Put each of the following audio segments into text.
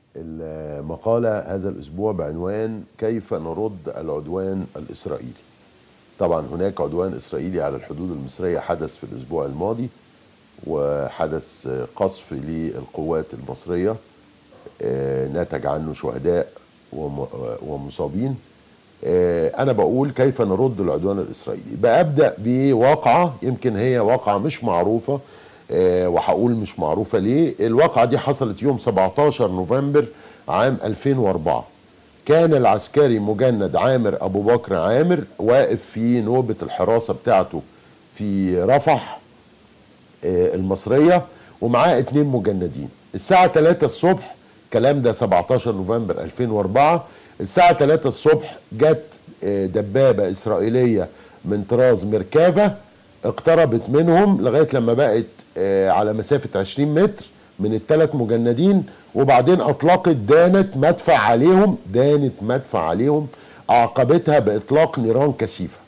المقالة هذا الأسبوع بعنوان كيف نرد العدوان الإسرائيلي طبعا هناك عدوان إسرائيلي على الحدود المصرية حدث في الأسبوع الماضي وحدث قصف للقوات المصرية آه، نتج عنه شهداء وم- ومصابين آه، أنا بقول كيف نرد العدوان الإسرائيلي بأبدأ بواقعة يمكن هي واقعة مش معروفة آه، وهقول مش معروفة ليه الواقعة دي حصلت يوم 17 نوفمبر عام 2004 كان العسكري مجند عامر أبو بكر عامر واقف في نوبة الحراسة بتاعته في رفح آه، المصرية ومعاه اتنين مجندين الساعة 3 الصبح الكلام ده 17 نوفمبر 2004 الساعة 3 الصبح جت آه، دبابة إسرائيلية من طراز ميركافا اقتربت منهم لغاية لما بقت آه، على مسافة 20 متر من الثلاث مجندين وبعدين أطلقت دانت مدفع عليهم دانت مدفع عليهم أعقبتها بإطلاق نيران كثيفة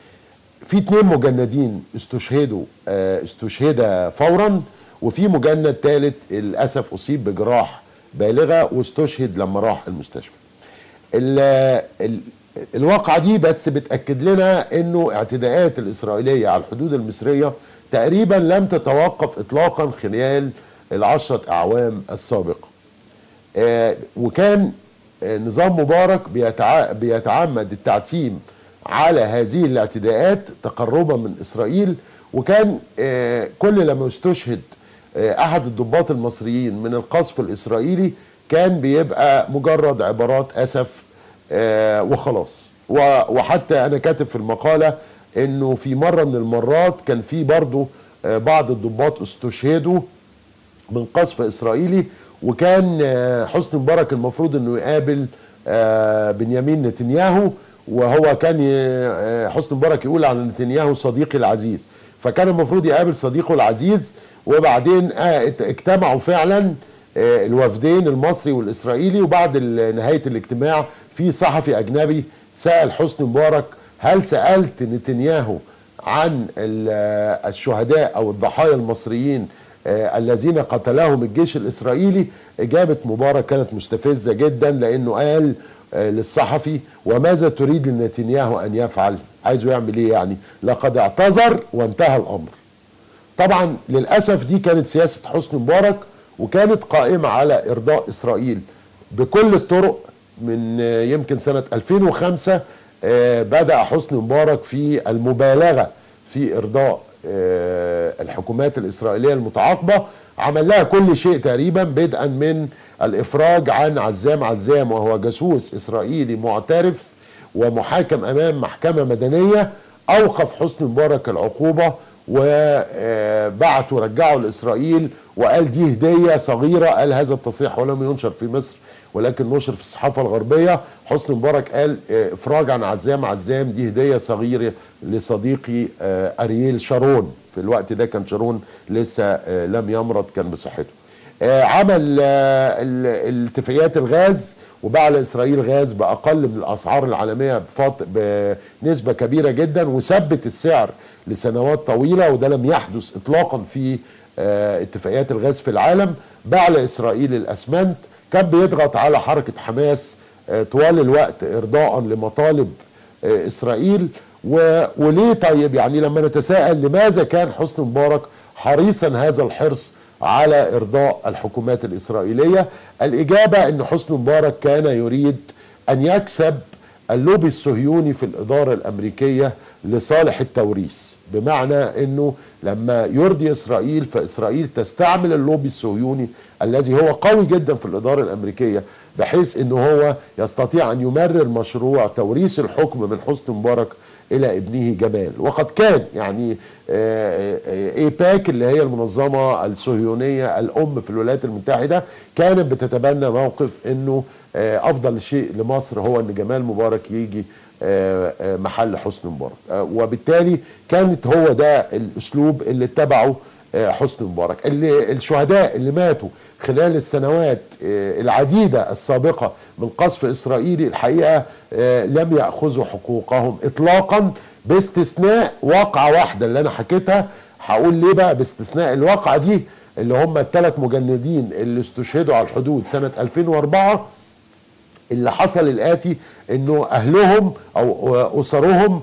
في اتنين مجندين استشهدوا آه، استشهد فورا وفي مجند ثالث للاسف اصيب بجراح بالغه واستشهد لما راح المستشفى. ال ال الواقعه دي بس بتاكد لنا انه اعتداءات الاسرائيليه على الحدود المصريه تقريبا لم تتوقف اطلاقا خلال العشره اعوام السابقه. آه، وكان آه، نظام مبارك بيتع... بيتعمد التعتيم على هذه الاعتداءات تقربا من اسرائيل وكان آه، كل لما استشهد آه، احد الضباط المصريين من القصف الاسرائيلي كان بيبقى مجرد عبارات اسف آه، وخلاص و- وحتى انا كاتب في المقاله انه في مره من المرات كان في برضه آه، بعض الضباط استشهدوا من قصف اسرائيلي وكان آه، حسني مبارك المفروض انه يقابل آه، بنيامين نتنياهو وهو كان ي- آه، حسني مبارك يقول عن نتنياهو صديقي العزيز فكان المفروض يقابل صديقه العزيز وبعدين آه، ات- اجتمعوا فعلا آه، الوفدين المصري والاسرائيلي وبعد ال- نهايه الاجتماع في صحفي اجنبي سال حسني مبارك هل سالت نتنياهو عن ال- الشهداء او الضحايا المصريين آه، الذين قتلهم الجيش الاسرائيلي اجابه مبارك كانت مستفزه جدا لانه قال آه، للصحفي وماذا تريد لنتنياهو ان يفعل عايزه يعمل ايه يعني لقد اعتذر وانتهى الامر طبعا للاسف دي كانت سياسه حسني مبارك وكانت قائمه على ارضاء اسرائيل بكل الطرق من آه، يمكن سنه 2005 آه، بدا حسني مبارك في المبالغه في ارضاء آه، الحكومات الاسرائيليه المتعاقبه عمل لها كل شيء تقريبا بدءا من الافراج عن عزام عزام وهو جاسوس اسرائيلي معترف ومحاكم امام محكمه مدنيه اوقف حسني مبارك العقوبه وبعته رجعه لاسرائيل وقال دي هديه صغيره قال هذا التصريح ولم ينشر في مصر ولكن نشر في الصحافه الغربيه حسني مبارك قال آه، افراج عن عزام عزام دي هديه صغيره لصديقي آه، ارييل شارون في الوقت ده كان شارون لسه آه، لم يمرض كان بصحته آه، عمل آه، ال- الاتفاقيات الغاز وباع لاسرائيل غاز باقل من الاسعار العالميه بفاط- بنسبه كبيره جدا وثبت السعر لسنوات طويله وده لم يحدث اطلاقا في آه، اتفاقيات الغاز في العالم باع لاسرائيل الاسمنت كان بيضغط على حركه حماس آه، طوال الوقت ارضاء لمطالب آه، اسرائيل و- وليه طيب يعني لما نتساءل لماذا كان حسني مبارك حريصا هذا الحرص على ارضاء الحكومات الاسرائيليه الاجابه ان حسني مبارك كان يريد ان يكسب اللوبي الصهيوني في الاداره الامريكيه لصالح التوريث بمعنى انه لما يرضي اسرائيل فاسرائيل تستعمل اللوبي الصهيوني الذي هو قوي جدا في الاداره الامريكيه بحيث انه هو يستطيع ان يمرر مشروع توريث الحكم من حسني مبارك الى ابنه جمال وقد كان يعني ايباك اللي هي المنظمه الصهيونيه الام في الولايات المتحده كانت بتتبنى موقف انه آه، افضل شيء لمصر هو ان جمال مبارك يجي آه، آه، محل حسني مبارك آه، وبالتالي كانت هو ده الاسلوب اللي اتبعه آه، حسني مبارك اللي الشهداء اللي ماتوا خلال السنوات آه، العديدة السابقة من قصف إسرائيلي الحقيقة آه، لم يأخذوا حقوقهم إطلاقا باستثناء واقعة واحدة اللي أنا حكيتها هقول ليه بقى باستثناء الواقعة دي اللي هم الثلاث مجندين اللي استشهدوا على الحدود سنه 2004 اللي حصل الاتي انه اهلهم او اسرهم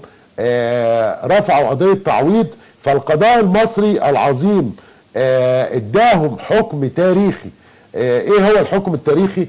آه، رفعوا قضيه تعويض فالقضاء المصري العظيم آه، اداهم حكم تاريخي آه، ايه هو الحكم التاريخي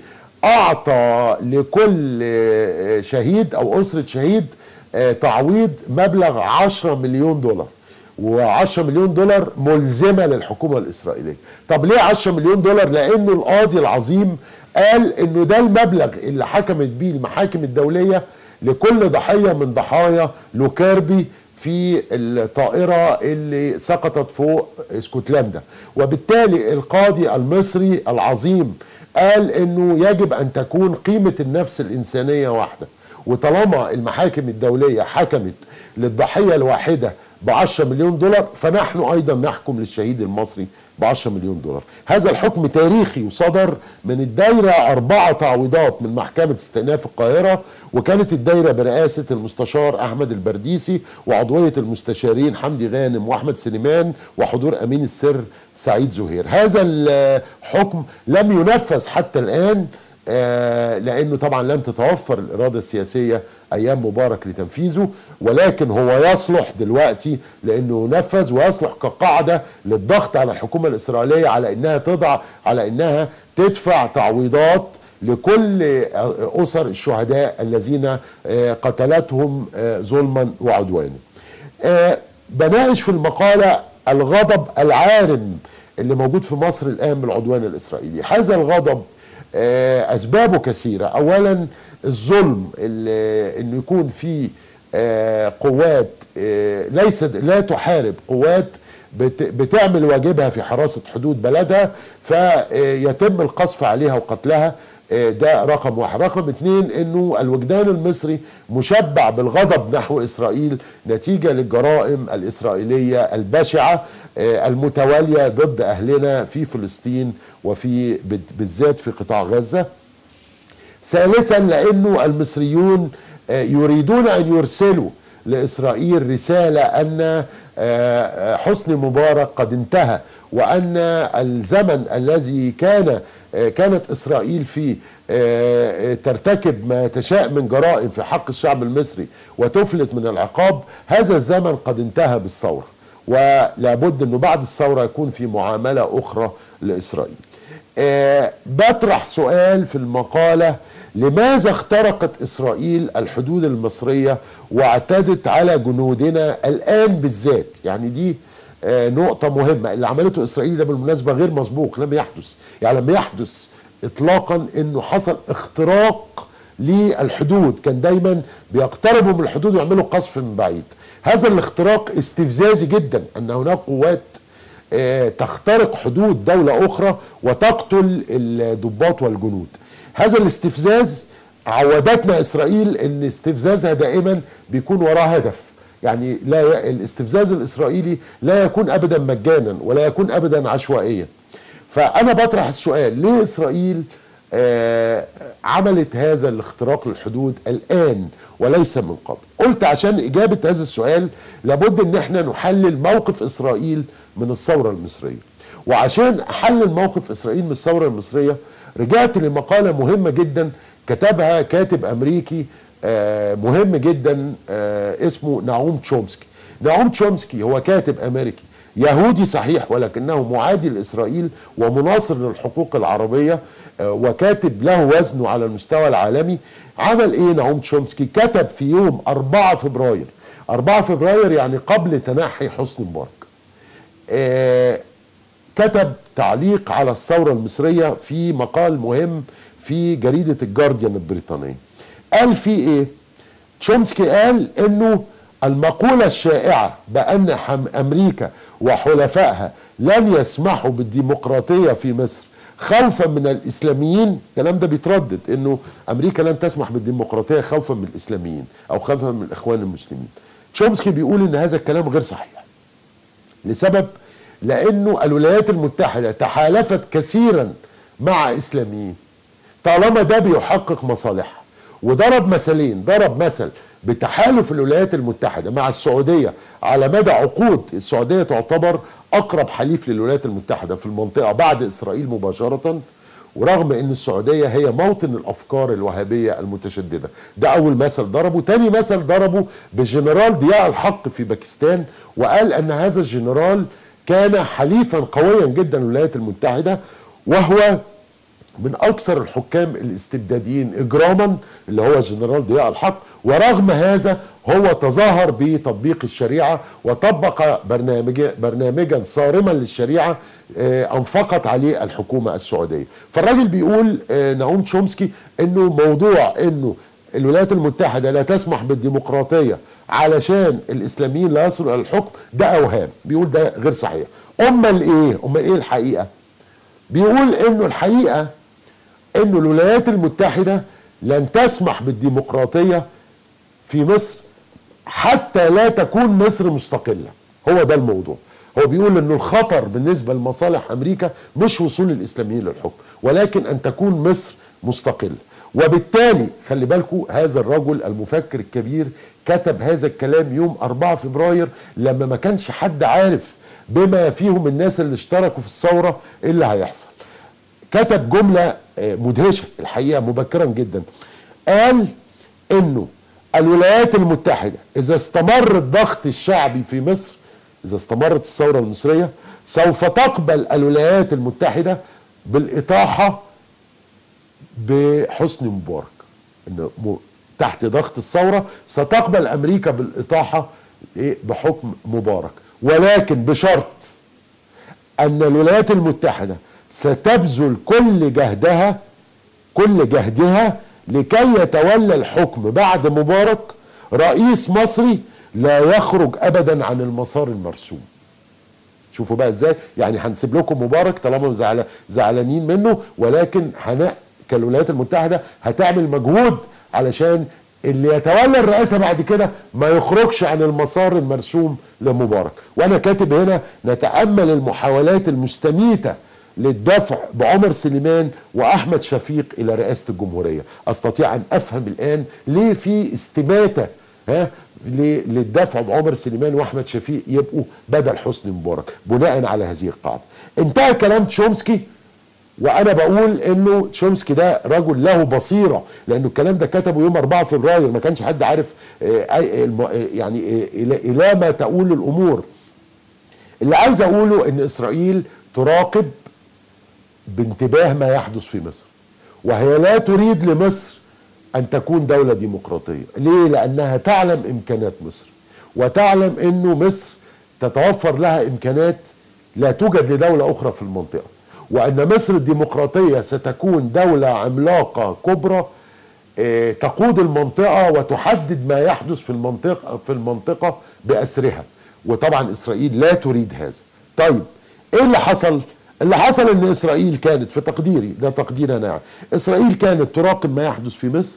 اعطى لكل آه، شهيد او اسره شهيد آه، تعويض مبلغ 10 مليون دولار و10 مليون دولار ملزمه للحكومه الاسرائيليه طب ليه 10 مليون دولار لانه القاضي العظيم قال انه ده المبلغ اللي حكمت بيه المحاكم الدوليه لكل ضحيه من ضحايا لوكيربي في الطائرة اللي سقطت فوق اسكتلندا وبالتالي القاضي المصري العظيم قال انه يجب ان تكون قيمة النفس الانسانية واحدة وطالما المحاكم الدولية حكمت للضحية الواحدة ب 10 مليون دولار فنحن ايضا نحكم للشهيد المصري ب 10 مليون دولار هذا الحكم تاريخي وصدر من الدايرة أربعة تعويضات من محكمة استئناف القاهرة وكانت الدايرة برئاسة المستشار أحمد البرديسي وعضوية المستشارين حمدي غانم وأحمد سليمان وحضور أمين السر سعيد زهير هذا الحكم لم ينفذ حتى الآن آه، لانه طبعا لم تتوفر الاراده السياسيه ايام مبارك لتنفيذه ولكن هو يصلح دلوقتي لانه ينفذ ويصلح كقاعده للضغط على الحكومه الاسرائيليه على انها تضع على انها تدفع تعويضات لكل اسر الشهداء الذين آه، قتلتهم آه، ظلما وعدوانا. آه، بناقش في المقاله الغضب العارم اللي موجود في مصر الان بالعدوان الاسرائيلي، هذا الغضب آه، اسبابه كثيره، اولا الظلم اللي- انه يكون في آه، قوات آه، ليست لا تحارب قوات بت- بتعمل واجبها في حراسه حدود بلدها فيتم القصف عليها وقتلها آه، ده رقم واحد رقم اتنين انه الوجدان المصري مشبع بالغضب نحو اسرائيل نتيجة للجرائم الاسرائيلية البشعة آه، المتوالية ضد اهلنا في فلسطين وفي بالذات في قطاع غزة ثالثا لانه المصريون آه، يريدون ان يرسلوا لاسرائيل رساله ان آه، آه، حسني مبارك قد انتهى وان الزمن الذي كان آه، كانت اسرائيل فيه آه، آه، ترتكب ما تشاء من جرائم في حق الشعب المصري وتفلت من العقاب هذا الزمن قد انتهى بالثوره ولابد انه بعد الثوره يكون في معامله اخرى لاسرائيل آه، بطرح سؤال في المقالة لماذا اخترقت إسرائيل الحدود المصرية واعتدت على جنودنا الآن بالذات يعني دي آه، نقطة مهمة اللي عملته إسرائيل ده بالمناسبة غير مسبوق لم يحدث يعني لم يحدث إطلاقا إنه حصل اختراق للحدود كان دايما بيقتربوا من الحدود ويعملوا قصف من بعيد هذا الاختراق استفزازي جدا أن هناك قوات آه، تخترق حدود دولة أخرى وتقتل الضباط والجنود هذا الاستفزاز عودتنا إسرائيل أن استفزازها دائما بيكون وراه هدف يعني لا ي... الاستفزاز الإسرائيلي لا يكون أبدا مجانا ولا يكون أبدا عشوائيا فأنا بطرح السؤال ليه إسرائيل آه عملت هذا الاختراق للحدود الآن وليس من قبل قلت عشان إجابة هذا السؤال لابد أن احنا نحلل موقف إسرائيل من الثورة المصرية وعشان أحلل موقف إسرائيل من الثورة المصرية رجعت لمقالة مهمة جدا كتبها كاتب أمريكي آه مهم جدا آه اسمه نعوم تشومسكي نعوم تشومسكي هو كاتب أمريكي يهودي صحيح ولكنه معادي لإسرائيل ومناصر للحقوق العربية آه وكاتب له وزنه على المستوى العالمي عمل ايه نعوم تشومسكي كتب في يوم 4 فبراير 4 فبراير يعني قبل تنحي حسني مبارك آه كتب تعليق على الثورة المصرية في مقال مهم في جريدة الجارديان البريطانية قال في ايه تشومسكي قال انه المقولة الشائعة بأن أمريكا وحلفائها لن يسمحوا بالديمقراطية في مصر خوفا من الإسلاميين الكلام ده بيتردد أنه أمريكا لن تسمح بالديمقراطية خوفا من الإسلاميين أو خوفا من الإخوان المسلمين تشومسكي بيقول أن هذا الكلام غير صحيح لسبب لأنه الولايات المتحدة تحالفت كثيرا مع إسلاميين طالما ده بيحقق مصالحها وضرب مثلين ضرب مثل بتحالف الولايات المتحدة مع السعودية على مدى عقود السعودية تعتبر اقرب حليف للولايات المتحده في المنطقه بعد اسرائيل مباشره ورغم ان السعوديه هي موطن الافكار الوهابيه المتشدده ده اول مثل ضربه تاني مثل ضربه بالجنرال ضياء الحق في باكستان وقال ان هذا الجنرال كان حليفا قويا جدا للولايات المتحده وهو من اكثر الحكام الاستبداديين اجراما اللي هو الجنرال ضياء الحق ورغم هذا هو تظاهر بتطبيق الشريعه وطبق برنامج برنامجا صارما للشريعه آه، انفقت عليه الحكومه السعوديه فالراجل بيقول آه، نعوم تشومسكي انه موضوع انه الولايات المتحده لا تسمح بالديمقراطيه علشان الاسلاميين لا يصلوا الى الحكم ده اوهام بيقول ده غير صحيح امال ايه امال ايه الحقيقه بيقول انه الحقيقه انه الولايات المتحده لن تسمح بالديمقراطيه في مصر حتى لا تكون مصر مستقله هو ده الموضوع هو بيقول انه الخطر بالنسبه لمصالح امريكا مش وصول الاسلاميين للحكم ولكن ان تكون مصر مستقله وبالتالي خلي بالكم هذا الرجل المفكر الكبير كتب هذا الكلام يوم 4 فبراير لما ما كانش حد عارف بما فيهم الناس اللي اشتركوا في الثوره ايه اللي هيحصل كتب جمله آه، مدهشه الحقيقه مبكرا جدا قال انه الولايات المتحده اذا استمر الضغط الشعبي في مصر اذا استمرت الثوره المصريه سوف تقبل الولايات المتحده بالاطاحه بحسني مبارك انه م- تحت ضغط الثوره ستقبل امريكا بالاطاحه إيه؟ بحكم مبارك ولكن بشرط ان الولايات المتحده ستبذل كل جهدها كل جهدها لكي يتولى الحكم بعد مبارك رئيس مصري لا يخرج ابدا عن المسار المرسوم شوفوا بقى ازاي يعني هنسيب لكم مبارك طالما زعل زعلانين منه ولكن هن كالولايات المتحده هتعمل مجهود علشان اللي يتولى الرئاسه بعد كده ما يخرجش عن المسار المرسوم لمبارك وانا كاتب هنا نتامل المحاولات المستميته للدفع بعمر سليمان واحمد شفيق الى رئاسه الجمهوريه استطيع ان افهم الان ليه في استماته ها ل- للدفع بعمر سليمان واحمد شفيق يبقوا بدل حسني مبارك بناء على هذه القاعده انتهى كلام تشومسكي وانا بقول انه تشومسكي ده رجل له بصيره لانه الكلام ده كتبه يوم 4 فبراير ما كانش حد عارف آه، أي- الم- آه، يعني آه، الى إلى ما تؤول الامور اللي عايز اقوله ان اسرائيل تراقب بانتباه ما يحدث في مصر وهي لا تريد لمصر ان تكون دوله ديمقراطيه ليه لانها تعلم امكانات مصر وتعلم انه مصر تتوفر لها امكانات لا توجد لدوله اخرى في المنطقه وان مصر الديمقراطيه ستكون دوله عملاقه كبرى آه، تقود المنطقه وتحدد ما يحدث في المنطقه في المنطقه باسرها وطبعا اسرائيل لا تريد هذا طيب ايه اللي حصل اللي حصل ان اسرائيل كانت في تقديري ده تقدير انا يعني اسرائيل كانت تراقب ما يحدث في مصر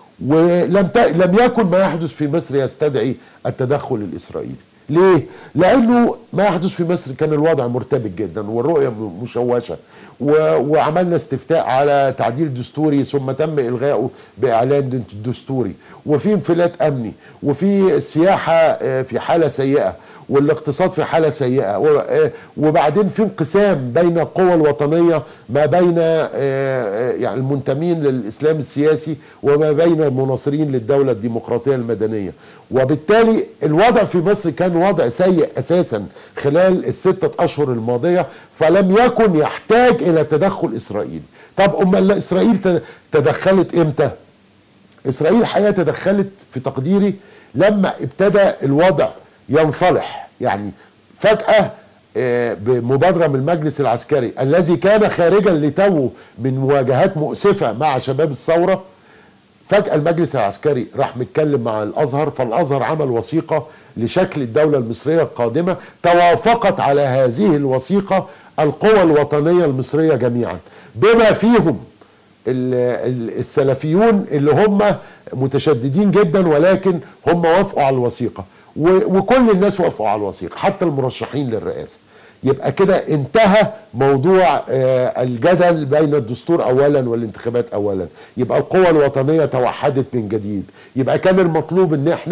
ولم ت... لم يكن ما يحدث في مصر يستدعي التدخل الاسرائيلي ليه؟ لانه ما يحدث في مصر كان الوضع مرتبك جدا والرؤيه م- مشوشه و... وعملنا استفتاء على تعديل دستوري ثم تم الغائه باعلان دستوري وفي انفلات امني وفي السياحه آه، في حاله سيئه والاقتصاد في حاله سيئه و- آه، وبعدين في انقسام بين القوى الوطنيه ما بين آه، آه، يعني المنتمين للاسلام السياسي وما بين المناصرين للدوله الديمقراطيه المدنيه وبالتالي الوضع في مصر كان وضع سيء اساسا خلال الستة اشهر الماضيه فلم يكن يحتاج الى تدخل اسرائيل طب امال اسرائيل ت- تدخلت امتى اسرائيل الحقيقه تدخلت في تقديري لما ابتدى الوضع ينصلح يعني فجاه آه، بمبادره من المجلس العسكري الذي كان خارجا لتو من مواجهات مؤسفه مع شباب الثوره فجأة المجلس العسكري راح متكلم مع الأزهر فالأزهر عمل وثيقة لشكل الدولة المصرية القادمة توافقت على هذه الوثيقة القوى الوطنية المصرية جميعا بما فيهم ال- ال- السلفيون اللي هم متشددين جدا ولكن هم وافقوا على الوثيقة و- وكل الناس وافقوا على الوثيقة حتى المرشحين للرئاسة يبقى كده انتهى موضوع آه، الجدل بين الدستور اولا والانتخابات اولا يبقى القوى الوطنيه توحدت من جديد يبقى كان المطلوب ان احنا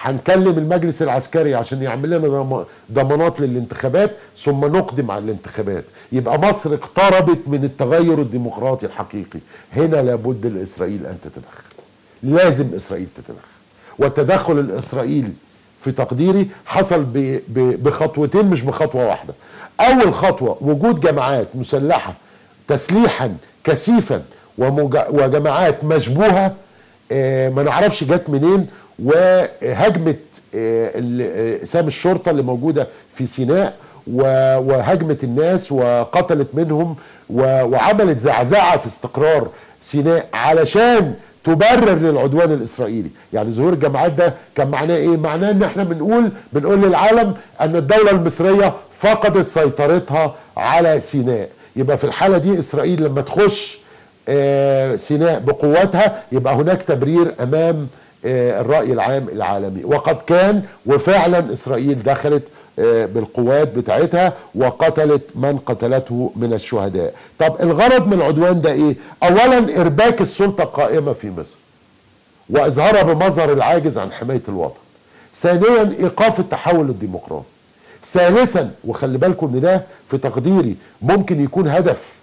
هنكلم المجلس العسكري عشان يعمل لنا ضم- ضمانات للانتخابات ثم نقدم على الانتخابات يبقى مصر اقتربت من التغير الديمقراطي الحقيقي هنا لابد لاسرائيل ان تتدخل لازم اسرائيل تتدخل والتدخل الاسرائيلي في تقديري حصل ب- ب- بخطوتين مش بخطوه واحده اول خطوه وجود جماعات مسلحه تسليحا كثيفا ومج- وجماعات مشبوهه آه، ما نعرفش جت منين وهجمت آه، ال- آه، سام الشرطه اللي موجوده في سيناء و- وهجمت الناس وقتلت منهم و- وعملت زعزعه في استقرار سيناء علشان تبرر للعدوان الاسرائيلي يعني ظهور الجماعات ده كان معناه ايه معناه ان احنا بنقول بنقول للعالم ان الدوله المصريه فقدت سيطرتها على سيناء يبقى في الحاله دي اسرائيل لما تخش آه، سيناء بقوتها يبقى هناك تبرير امام آه، الراي العام العالمي وقد كان وفعلا اسرائيل دخلت آه، بالقوات بتاعتها وقتلت من قتلته من الشهداء طب الغرض من العدوان ده ايه اولا ارباك السلطه القائمه في مصر واظهارها بمظهر العاجز عن حمايه الوطن ثانيا ايقاف التحول الديمقراطي ثالثا وخلي بالكم ان ده في تقديري ممكن يكون هدف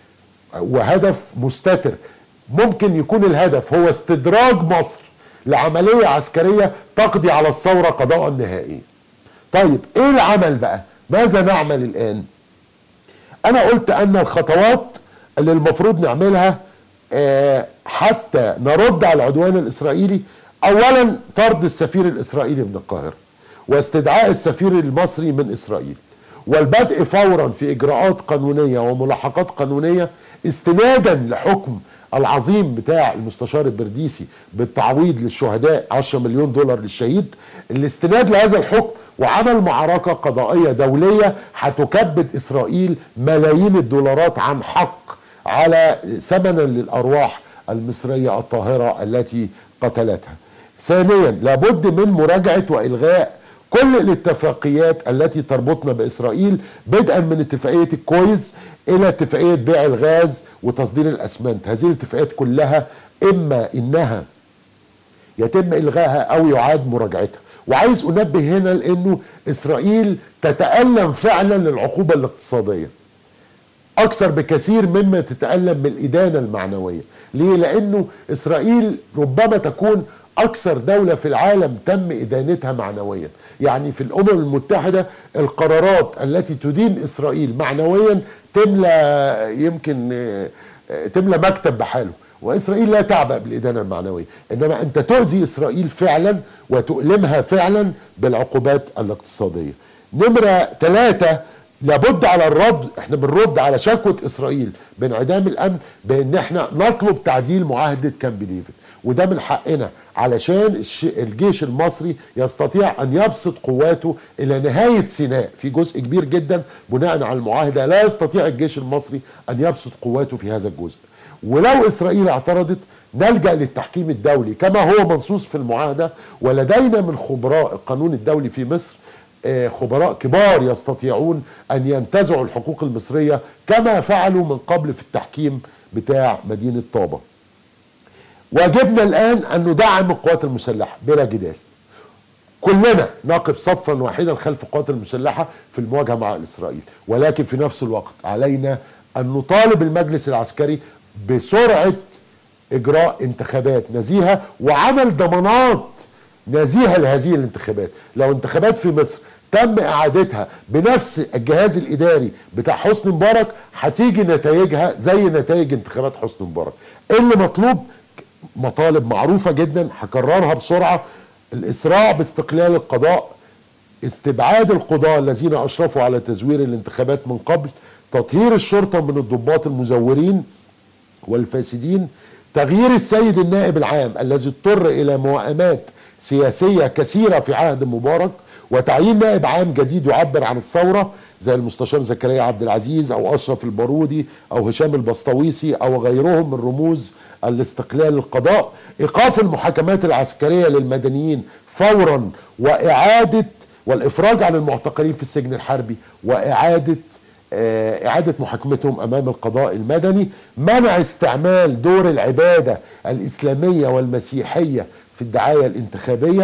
وهدف مستتر ممكن يكون الهدف هو استدراج مصر لعملية عسكرية تقضي على الثورة قضاء نهائيا طيب ايه العمل بقى ماذا نعمل الان انا قلت ان الخطوات اللي المفروض نعملها آه، حتى نرد على العدوان الاسرائيلي اولا طرد السفير الاسرائيلي من القاهره واستدعاء السفير المصري من اسرائيل والبدء فورا في اجراءات قانونيه وملاحقات قانونيه استنادا لحكم العظيم بتاع المستشار البرديسي بالتعويض للشهداء 10 مليون دولار للشهيد الاستناد لهذا الحكم وعمل معركة قضائية دولية هتكبد إسرائيل ملايين الدولارات عن حق على ثمنا للأرواح المصرية الطاهرة التي قتلتها ثانيا لابد من مراجعة وإلغاء كل الاتفاقيات التي تربطنا بإسرائيل بدءا من اتفاقية الكويز إلى اتفاقية بيع الغاز وتصدير الأسمنت هذه الاتفاقيات كلها إما إنها يتم الغائها او يعاد مراجعتها وعايز انبه هنا لانه اسرائيل تتالم فعلا للعقوبه الاقتصاديه اكثر بكثير مما تتالم من الادانه المعنويه ليه لانه اسرائيل ربما تكون اكثر دوله في العالم تم ادانتها معنويا يعني في الامم المتحده القرارات التي تدين اسرائيل معنويا تملى يمكن آه، آه، تملى مكتب بحاله واسرائيل لا تعبأ بالادانه المعنويه انما انت تؤذي اسرائيل فعلا وتؤلمها فعلا بالعقوبات الاقتصاديه نمره ثلاثة لابد على الرد احنا بنرد على شكوى اسرائيل بانعدام الامن بان احنا نطلب تعديل معاهده كامب ديفيد وده من حقنا علشان الش- الجيش المصري يستطيع ان يبسط قواته الى نهايه سيناء في جزء كبير جدا بناء على المعاهده لا يستطيع الجيش المصري ان يبسط قواته في هذا الجزء ولو اسرائيل اعترضت نلجا للتحكيم الدولي كما هو منصوص في المعاهده ولدينا من خبراء القانون الدولي في مصر آه، خبراء كبار يستطيعون ان ينتزعوا الحقوق المصريه كما فعلوا من قبل في التحكيم بتاع مدينه طابه. واجبنا الان ان ندعم القوات المسلحه بلا جدال. كلنا نقف صفا واحدا خلف القوات المسلحه في المواجهه مع اسرائيل ولكن في نفس الوقت علينا ان نطالب المجلس العسكري بسرعه اجراء انتخابات نزيهه وعمل ضمانات نزيهه لهذه الانتخابات لو انتخابات في مصر تم اعادتها بنفس الجهاز الاداري بتاع حسني مبارك هتيجي نتائجها زي نتائج انتخابات حسني مبارك اللي مطلوب مطالب معروفه جدا هكررها بسرعه الاسراع باستقلال القضاء استبعاد القضاة الذين أشرفوا على تزوير الانتخابات من قبل تطهير الشرطة من الضباط المزورين والفاسدين تغيير السيد النائب العام الذي اضطر إلى موائمات سياسية كثيرة في عهد مبارك وتعيين نائب عام جديد يعبر عن الثورة زي المستشار زكريا عبد العزيز أو أشرف البارودي أو هشام البسطويسي أو غيرهم من رموز الاستقلال القضاء إيقاف المحاكمات العسكرية للمدنيين فورا وإعادة والإفراج عن المعتقلين في السجن الحربي وإعادة آه، إعادة محاكمتهم أمام القضاء المدني منع استعمال دور العبادة الإسلامية والمسيحية في الدعاية الانتخابية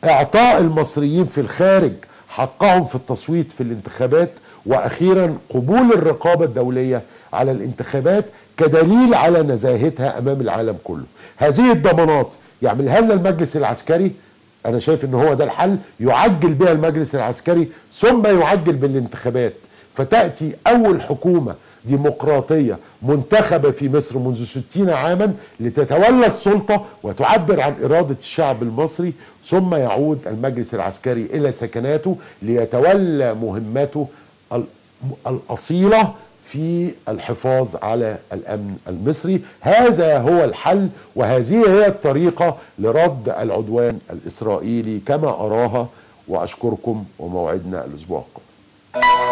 اعطاء المصريين في الخارج حقهم في التصويت في الانتخابات واخيرا قبول الرقابه الدوليه على الانتخابات كدليل على نزاهتها امام العالم كله هذه الضمانات يعملها لنا المجلس العسكري انا شايف ان هو ده الحل يعجل بها المجلس العسكري ثم يعجل بالانتخابات فتاتي اول حكومه ديمقراطيه منتخبه في مصر منذ ستين عاما لتتولى السلطه وتعبر عن اراده الشعب المصري ثم يعود المجلس العسكري الى سكناته ليتولى مهمته ال- الاصيله في الحفاظ على الامن المصري هذا هو الحل وهذه هي الطريقه لرد العدوان الاسرائيلي كما اراها واشكركم وموعدنا الاسبوع القادم